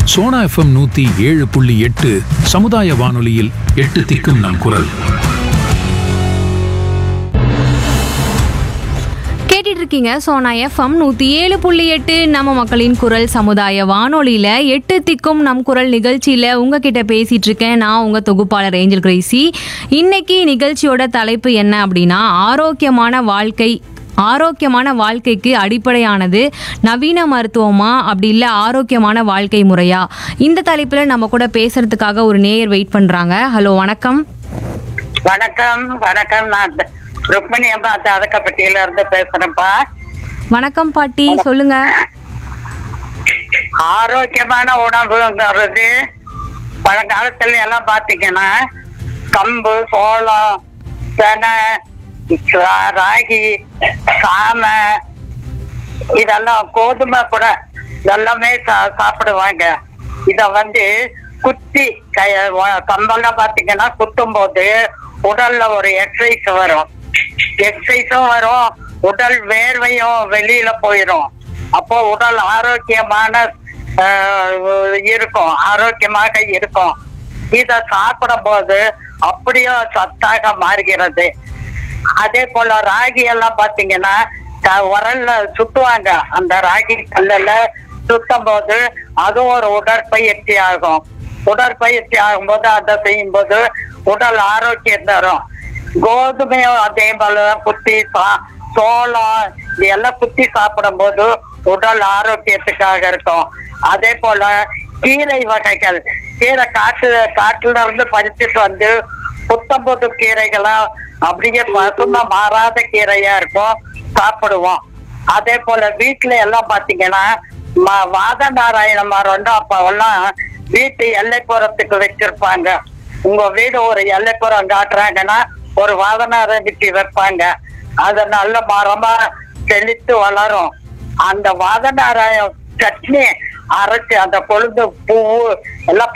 Sona FM நூத்தி ஏழு புள்ளி எட்டு சமுதாய வானொலியில் எட்டு திக்கும் நம் குரல் கேட்டுட்டு இருக்கீங்க சோனா எஃப்எம் நூற்றி ஏழு புள்ளி எட்டு நம்ம மக்களின் குரல் சமுதாய வானொலியில் எட்டு திக்கும் நம் குரல் நிகழ்ச்சியில் உங்ககிட்ட பேசிட்டு இருக்கேன் நான் உங்கள் தொகுப்பாளர் ஏஞ்சல் கிரேசி இன்னைக்கு நிகழ்ச்சியோட தலைப்பு என்ன அப்படின்னா ஆரோக்கியமான வாழ்க்கை ஆரோக்கியமான வாழ்க்கைக்கு அடிப்படையானது நவீன மருத்துவமா அப்படி இல்லை ஆரோக்கியமான வாழ்க்கை முறையா இந்த தலைப்பில் நம்ம கூட பேசுறதுக்காக ஒரு நேயர் வெயிட் பண்ணுறாங்க ஹலோ வணக்கம் வணக்கம் வணக்கம் நான் த- ருக்மிணி அம்மா ததக்கப்பட்டியில இருந்து பேசுறேன்ப்பா வணக்கம் பாட்டி சொல்லுங்க ஆரோக்கியமான உணவுங்கிறது பழங்காலத்துல எல்லாம் பாத்தீங்கன்னா கம்பு சோளம் தெனை ரா- ராகி சாமை இதெல்லாம் கோதுமை கூட எல்லாமே சா- சாப்பிடுவாங்க இத வந்து குத்தி க- வ- கம்பெல்லாம் பாத்தீங்கன்னா குத்தும் போது உடல்ல ஒரு எக்ஸசைஸ் வரும் எக்ஸசைஸும் வரும் உடல் வேர்வையும் வெளியில போயிடும் அப்போ உடல் ஆரோக்கியமான ஆஹ், இருக்கும் ஆரோக்கியமாக இருக்கும் இத சாப்பிடும் போது அப்படியே சத்தாக மாறுகிறது அதே போல ராகி எல்லாம் பாத்தீங்கன்னா க- உரல்ல சுத்துவாங்க அந்த ராகி கல்லுல சுத்தும் போது அதுவும் ஒரு உடற்பயிற்சி ஆகும் உடற்பயிற்சி ஆகும்போது அதை செய்யும் போது உடல் ஆரோக்கியம் தரும் கோதுமையும் அதே போல குத்தி சா- சோளம் இது எல்லாம் குத்தி சாப்பிடும் போது உடல் ஆரோக்கியத்துக்காக இருக்கும் அதே போல கீரை வகைகள் கீரை காட்டு காட்டுல இருந்து பறிச்சுட்டு வந்து புத்தம்புது கீரைகளா அப்படியே பசுமை மாறாத கீரையா இருக்கும் சாப்பிடுவோம் அதே போல வீட்டுல எல்லாம் பாத்தீங்கன்னா ம- வாத நாராயண மரம் அப்பெல்லாம் வீட்டு எல்லைப்புறத்துக்கு வச்சிருப்பாங்க உங்க வீடு ஒரு எல்லைப்புறம் காட்டுறாங்கன்னா ஒரு வாதநாரங்கட்டி வைப்பாங்க அது நல்ல மரமா செழித்து வளரும் அந்த வாதநாராயண சட்னி அரைச்சு அந்த கொழுந்து பூவு எல்லாம்